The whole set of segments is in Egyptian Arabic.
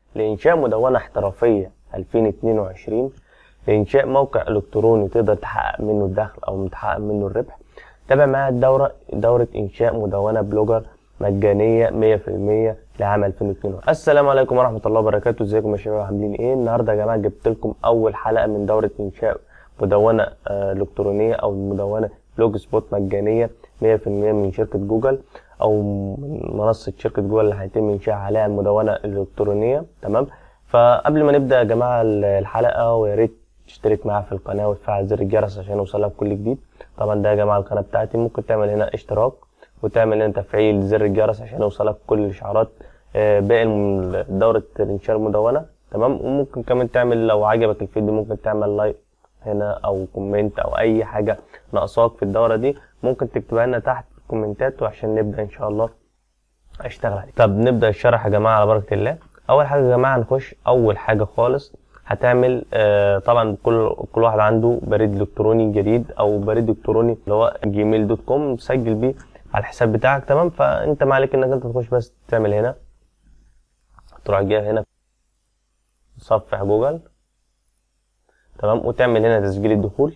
لإنشاء مدونة احترافية 2022 لإنشاء موقع إلكتروني تقدر تحقق منه الدخل أو تحقق منه الربح تابع معايا الدورة دورة إنشاء مدونة بلوجر مجانية 100% لعام 2022 السلام عليكم ورحمة الله وبركاته ازيكم يا شباب عاملين ايه النهارده يا جماعة جبت لكم أول حلقة من دورة إنشاء مدونة آه، إلكترونية أو مدونة بلوج سبوت مجانية 100% من شركة جوجل أو من منصة شركة جوجل اللي هيتم إنشاء عليها المدونة الإلكترونية تمام فقبل ما نبدأ يا جماعة الحلقة ويا ريت تشترك معايا في القناة وتفعل زر الجرس عشان يوصلك كل جديد طبعا ده يا جماعة القناة بتاعتي ممكن تعمل هنا اشتراك وتعمل هنا تفعيل زر الجرس عشان يوصلك كل الإشعارات آه، باقي الم- دورة الإنشاء المدونة تمام وممكن كمان تعمل لو عجبك الفيديو ممكن تعمل لايك هنا او كومنت او اي حاجه ناقصاك في الدوره دي ممكن تكتبها لنا تحت في الكومنتات وعشان نبدا ان شاء الله اشتغل عليه طب نبدا الشرح يا جماعه على بركه الله اول حاجه يا جماعه هنخش اول حاجه خالص هتعمل آه طبعا كل كل واحد عنده بريد الكتروني جديد او بريد الكتروني اللي هو جيميل دوت كوم سجل بيه على الحساب بتاعك تمام فانت ما عليك انك انت تخش بس تعمل هنا تروح جاي هنا صفح جوجل تمام وتعمل هنا تسجيل الدخول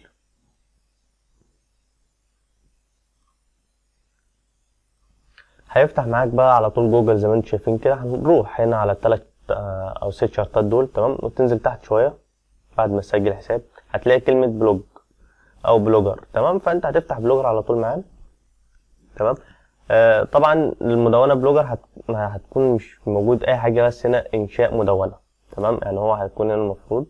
هيفتح معاك بقى على طول جوجل زي ما انتم شايفين كده هنروح هنا على التلات آه، او ست شرطات دول تمام وتنزل تحت شويه بعد ما تسجل حساب هتلاقي كلمه بلوج او بلوجر تمام فانت هتفتح بلوجر على طول معانا تمام آه طبعا المدونه بلوجر هت... ما هتكون مش موجود اي حاجه بس هنا انشاء مدونه تمام يعني هو هيكون هنا المفروض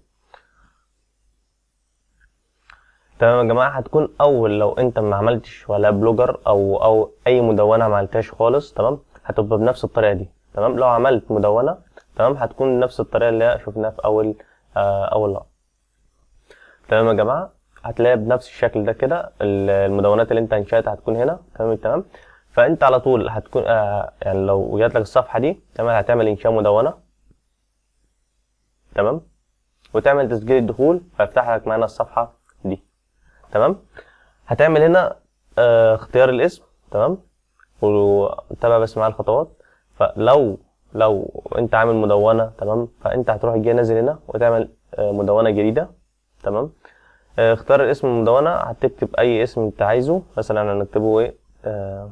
تمام يا جماعه هتكون اول لو انت ما عملتش ولا بلوجر او او اي مدونه ما عملتهاش خالص تمام هتبقى بنفس الطريقه دي تمام لو عملت مدونه تمام هتكون نفس الطريقه اللي شفناها في اول آه اول لقطه تمام يا جماعه هتلاقي بنفس الشكل ده كده ال- المدونات اللي انت انشاتها هتكون هنا تمام تمام فانت على طول هتكون آه يعني لو جات لك الصفحه دي تمام هتعمل انشاء مدونه تمام وتعمل تسجيل الدخول فيفتح لك معانا الصفحه دي تمام هتعمل هنا آه اختيار الاسم تمام وتابع بس معايا الخطوات فلو لو انت عامل مدونه تمام فانت هتروح جاي نازل هنا وتعمل آه مدونه جديده تمام آه اختار الاسم المدونه هتكتب اي اسم انت عايزه مثلا هنكتبه ايه آه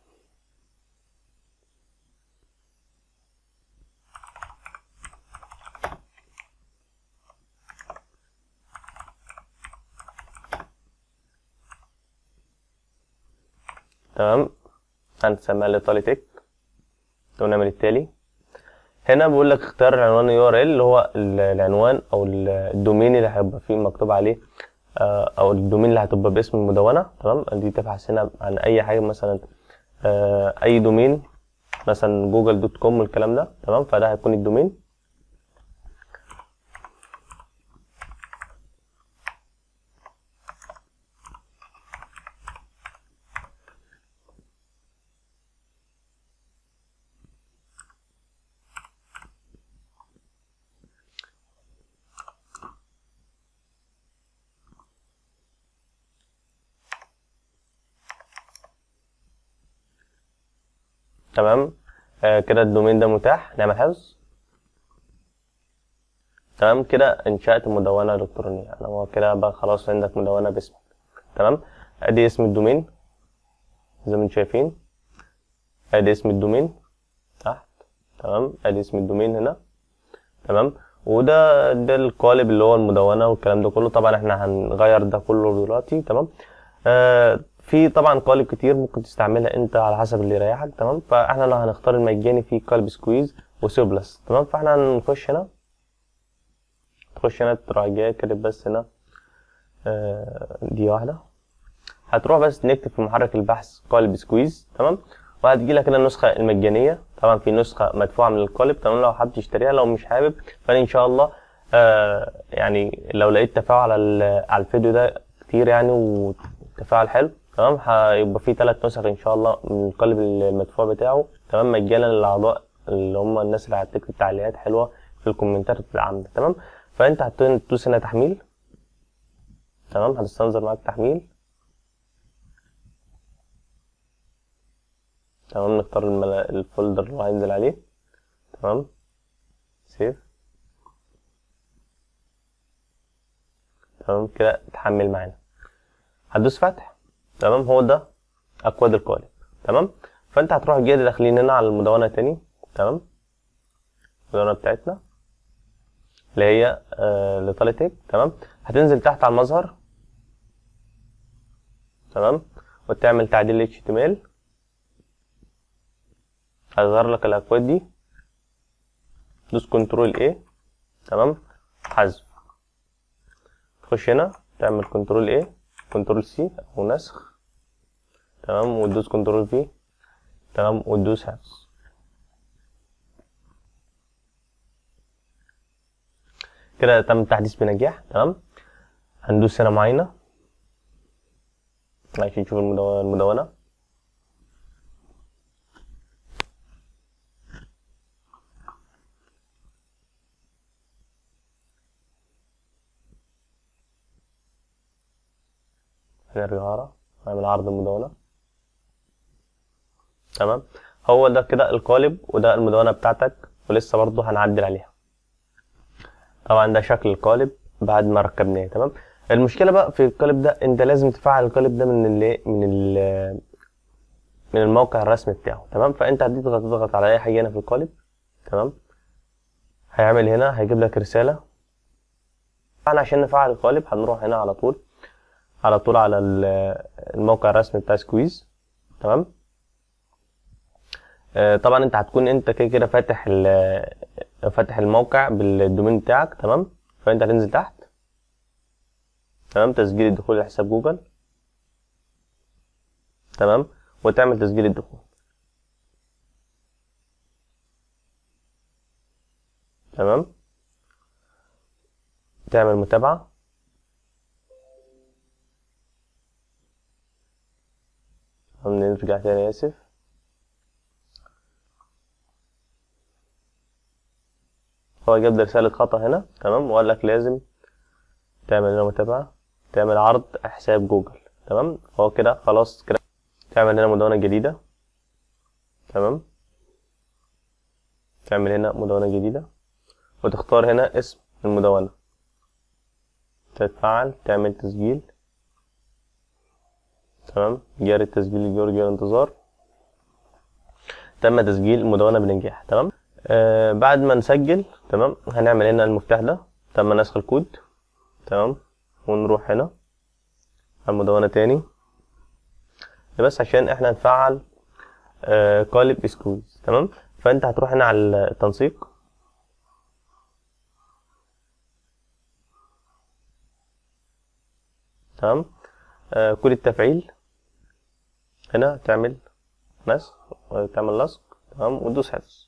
تمام هنسميها الايطالي تك ونعمل التالي هنا بيقول لك اختار العنوان يو ار ال اللي هو ال- العنوان او ال- الدومين اللي هيبقى فيه مكتوب عليه آه، او الدومين اللي هتبقى باسم المدونه تمام دي تبحث هنا عن اي حاجه مثلا آه، اي دومين مثلا جوجل دوت كوم والكلام ده تمام فده هيكون الدومين تمام آه كده الدومين ده متاح نعمل حفظ تمام كده انشأت مدونة إلكترونية يعني هو كده بقى خلاص عندك مدونة باسمك تمام ادي اسم الدومين زي ما انتم شايفين ادي اسم الدومين تحت تمام ادي اسم الدومين هنا تمام وده ده القالب اللي هو المدونة والكلام ده كله طبعا احنا هنغير ده كله دلوقتي تمام آه في طبعا قالب كتير ممكن تستعملها انت على حسب اللي يريحك تمام فاحنا لو هنختار المجاني في قالب سكويز وسيو بلس تمام فاحنا هنخش هنا تخش هنا تروح جاي كاتب بس هنا آه دي واحدة هتروح بس نكتب في محرك البحث قالب سكويز تمام وهتجي لك هنا النسخة المجانية طبعا في نسخة مدفوعة من القالب تمام لو حابب تشتريها لو مش حابب فانا ان شاء الله آه يعني لو لقيت تفاعل على ال- على الفيديو ده كتير يعني وتفاعل حلو تمام هيبقى في ثلاث نسخ ان شاء الله من القالب المدفوع بتاعه تمام مجانا للاعضاء اللي هم الناس اللي هتكتب تعليقات حلوه في الكومنتات العامه تمام فانت هتدوس هنا تحميل تمام هتستنظر معاك تحميل تمام نختار الملا... الفولدر اللي هو هينزل عليه تمام سيف تمام كده اتحمل معانا هتدوس فتح تمام هو ده اكواد القالب تمام فانت هتروح جاي داخلين هنا على المدونه تاني تمام المدونه بتاعتنا اللي هي آه لطالتك تمام هتنزل تحت على المظهر تمام وتعمل تعديل HTML هيظهر لك الاكواد دي دوس كنترول A تمام حذف تخش هنا تعمل كنترول A كنترول C او نسخ تمام وتدوس كنترول V تمام وتدوس حفظ كده تم التحديث بنجاح تمام هندوس هنا معاينة عشان نشوف المدونة, المدونة. هنرجع ورا نعمل عرض المدونة تمام هو ده كده القالب وده المدونة بتاعتك ولسه برضه هنعدل عليها طبعا ده شكل القالب بعد ما ركبناه تمام المشكله بقى في القالب ده انت لازم تفعل القالب ده من ال من ال من الموقع الرسمي بتاعه تمام فانت هتضغط تضغط على اي حاجه هنا في القالب تمام هيعمل هنا هيجيب لك رساله احنا عشان نفعل القالب هنروح هنا على طول على طول على الموقع الرسمي بتاع سكويز تمام آه طبعا انت هتكون انت كده كده فاتح فاتح الموقع بالدومين بتاعك تمام فانت هتنزل تحت تمام تسجيل الدخول لحساب جوجل تمام وتعمل تسجيل الدخول تمام تعمل متابعة نرجع تاني آسف هو جاب رسالة خطأ هنا تمام وقال لك لازم تعمل هنا متابعة تعمل عرض حساب جوجل تمام هو كده خلاص كده تعمل هنا مدونة جديدة تمام تعمل هنا مدونة جديدة وتختار هنا اسم المدونة تتفعل تعمل تسجيل تمام جاري التسجيل الجورجي الانتظار تم تسجيل المدونة بنجاح تمام آه بعد ما نسجل تمام هنعمل هنا المفتاح ده تم نسخ الكود تمام ونروح هنا على المدونة تاني بس عشان احنا نفعل آه قالب سكويز تمام فانت هتروح هنا على التنسيق تمام آه كود التفعيل هنا تعمل نسخ تعمل لصق تمام وتدوس حفظ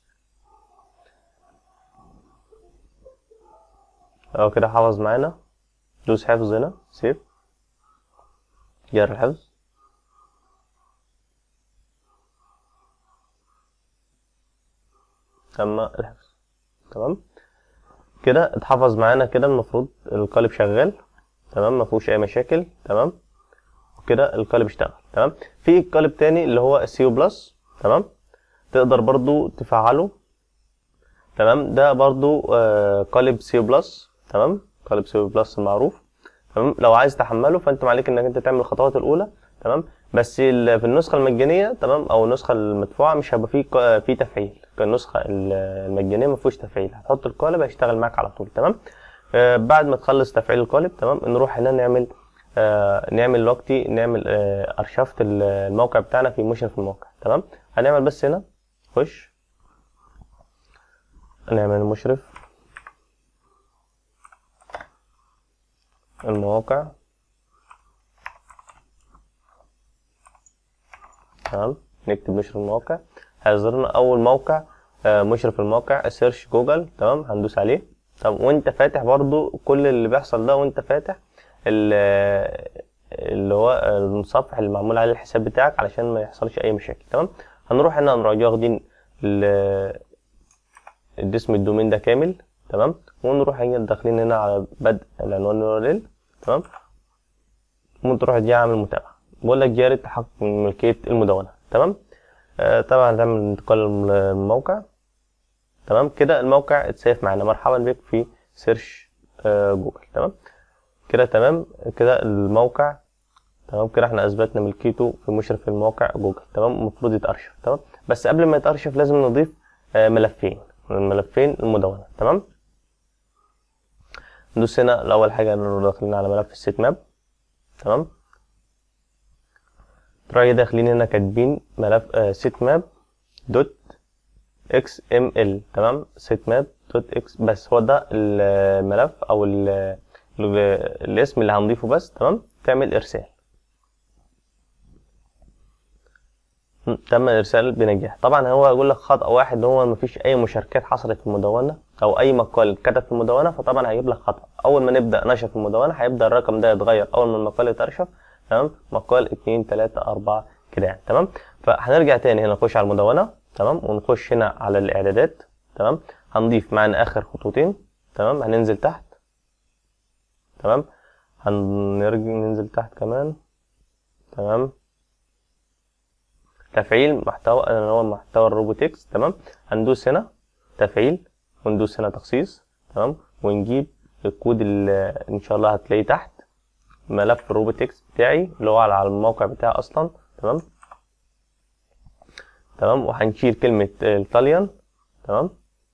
اهو كده حفظ معانا دوس حفظ هنا سيف جر الحفظ تم الحفظ تمام كده اتحفظ معانا كده المفروض القالب شغال تمام ما فيهوش اي مشاكل تمام وكده القالب اشتغل تمام في قالب تاني اللي هو السيو بلس تمام تقدر برضو تفعله تمام ده برضو آه قالب سيو بلس تمام قالب سيو بلس المعروف تمام لو عايز تحمله فانت عليك انك انت تعمل الخطوات الاولى تمام بس في النسخه المجانيه تمام او النسخه المدفوعه مش هيبقى فيه فيه تفعيل النسخه المجانيه ما فيهوش تفعيل هتحط القالب هيشتغل معاك على طول تمام آه بعد ما تخلص تفعيل القالب تمام نروح هنا نعمل آه نعمل دلوقتي نعمل آه ارشفت الموقع بتاعنا في موشن في الموقع تمام هنعمل بس هنا خش نعمل مشرف المواقع تمام نكتب مشرف المواقع هيظهر لنا اول موقع آه مشرف الموقع سيرش جوجل تمام هندوس عليه تمام وانت فاتح برضو كل اللي بيحصل ده وانت فاتح اللي هو المتصفح اللي معمول عليه الحساب بتاعك علشان ما يحصلش اي مشاكل تمام هنروح هنا نروح واخدين اسم الدومين ده كامل تمام ونروح هنا داخلين هنا على بدء العنوان اليورل تمام ممكن تروح دي عامل متابعه بقول لك جاري تحقق من ملكيه المدونه تمام آه طبعا هتعمل انتقال الموقع تمام كده الموقع اتسيف معانا مرحبا بك في سيرش آه جوجل تمام كده تمام كده الموقع تمام كده احنا اثبتنا ملكيته في مشرف الموقع جوجل تمام المفروض يتارشف تمام بس قبل ما يتارشف لازم نضيف آه، ملفين الملفين المدونه تمام ندوس هنا الاول حاجه نروح داخلين على ملف السيت ماب تمام تراي داخلين هنا كاتبين ملف آه سيت ماب دوت اكس ام ال تمام سيت ماب دوت اكس بس هو ده الملف او ال ال الاسم اللي هنضيفه بس تمام تعمل ارسال م، تم الارسال بنجاح طبعا هو يقول لك خطأ واحد هو مفيش اي مشاركات حصلت في المدونه او اي مقال اتكتب في المدونه فطبعا هيجيب لك خطأ اول ما نبدا نشر في المدونه هيبدا الرقم ده يتغير اول ما المقال يترشف تمام مقال اتنين تلاتة أربعة كده يعني تمام فهنرجع تاني هنا نخش على المدونة تمام ونخش هنا على الإعدادات تمام هنضيف معانا آخر خطوتين تمام هننزل تحت تمام هنرجع ننزل تحت كمان تمام تفعيل محتوى اللي هو محتوى الروبوتكس تمام هندوس هنا تفعيل وندوس هنا تخصيص تمام ونجيب الكود اللي ان شاء الله هتلاقيه تحت ملف الروبوتكس بتاعي اللي هو على الموقع بتاعي اصلا تمام تمام وهنشيل كلمة الطليان تمام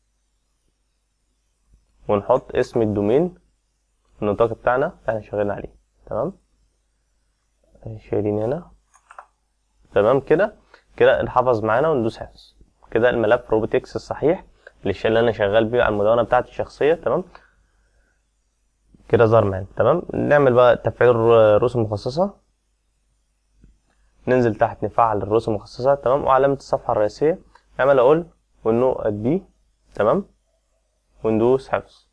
ونحط اسم الدومين النطاق بتاعنا اللي احنا شغالين عليه تمام شايلين هنا تمام كده كده انحفظ معانا وندوس حفظ كده الملف روبوتكس الصحيح اللي اللي انا شغال بيه على المدونة بتاعتي الشخصية تمام كده ظهر معانا تمام نعمل بقى تفعيل رسوم مخصصة ننزل تحت نفعل الرسوم المخصصة تمام وعلامة الصفحة الرئيسية نعمل اقول والنقط بي تمام وندوس حفظ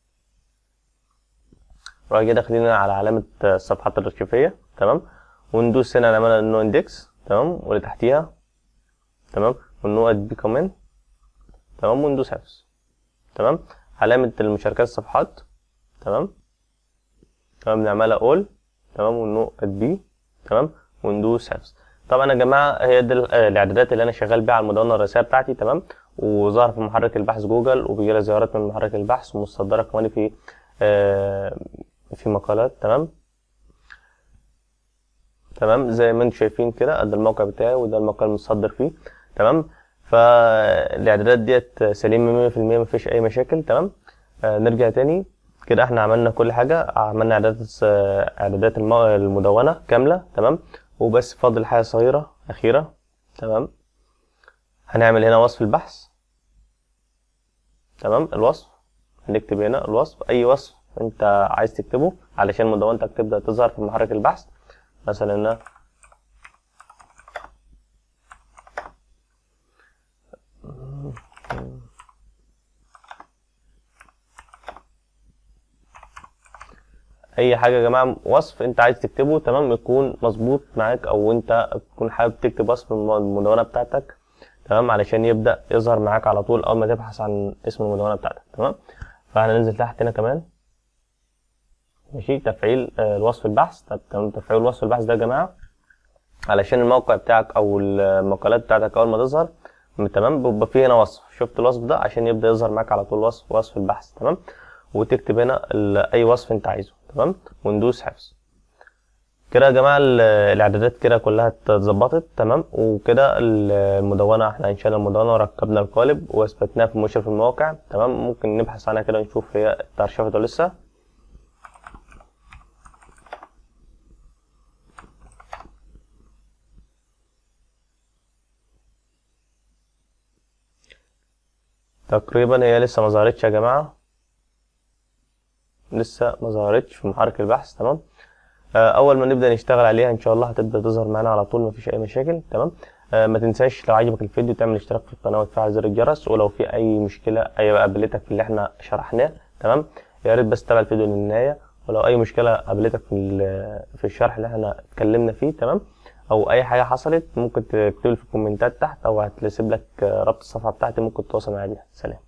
بعد كده داخلين على علامة الصفحات الارشيفية تمام وندوس هنا نعمل النو اندكس تمام واللي تحتيها تمام والنقط بي كمان تمام وندوس حفظ تمام علامة المشاركات الصفحات تمام تمام نعملها اول تمام والنقط بي تمام وندوس حفظ طبعا يا جماعه هي دي الاعدادات اللي انا شغال بيها على المدونه الرئيسيه بتاعتي تمام وظهر في محرك البحث جوجل وبيجي لي زيارات من محرك البحث ومصدره كمان في آه في مقالات تمام تمام زي ما انتم شايفين كده ده الموقع بتاعي وده المقال المتصدر فيه تمام فالاعدادات ديت سليمه 100% مفيش اي مشاكل تمام آه نرجع تاني كده احنا عملنا كل حاجة عملنا اعدادات اعدادات المدونة كاملة تمام وبس فاضل حاجة صغيرة أخيرة تمام هنعمل هنا وصف البحث تمام الوصف هنكتب هنا الوصف أي وصف أنت عايز تكتبه علشان مدونتك تبدأ تظهر في محرك البحث مثلا هنا اي حاجه يا جماعه وصف انت عايز تكتبه تمام يكون مظبوط معاك او انت تكون حابب تكتب وصف المدونه بتاعتك تمام علشان يبدا يظهر معاك على طول اول ما تبحث عن اسم المدونه بتاعتك تمام فهننزل تحت هنا كمان ماشي تفعيل الوصف البحث تمام تفعيل وصف البحث ده يا جماعه علشان الموقع بتاعك او المقالات بتاعتك اول ما تظهر تمام بيبقى فيه هنا وصف شفت الوصف ده عشان يبدا يظهر معاك على طول وصف وصف البحث تمام وتكتب هنا اي وصف انت عايزه تمام وندوس حفظ كده يا جماعه الاعدادات كده كلها اتظبطت تمام وكده المدونه احنا انشانا المدونه وركبنا القالب واثبتناها في مشرف المواقع تمام ممكن نبحث عنها كده نشوف هي اترشفت ولا لسه تقريبا هي لسه ما ظهرتش يا جماعه لسه ما ظهرتش في محرك البحث تمام اول ما نبدا نشتغل عليها ان شاء الله هتبدا تظهر معانا على طول مفيش اي مشاكل تمام آه ما تنساش لو عجبك الفيديو تعمل اشتراك في القناه وتفعل زر الجرس ولو في اي مشكله اي قابلتك في اللي احنا شرحناه تمام يا ريت بس تتابع الفيديو للنهايه ولو اي مشكله قابلتك في في الشرح اللي احنا اتكلمنا فيه تمام او اي حاجه حصلت ممكن تكتب في الكومنتات تحت او هتسيب لك رابط الصفحه بتاعتي ممكن تتواصل معايا بيها سلام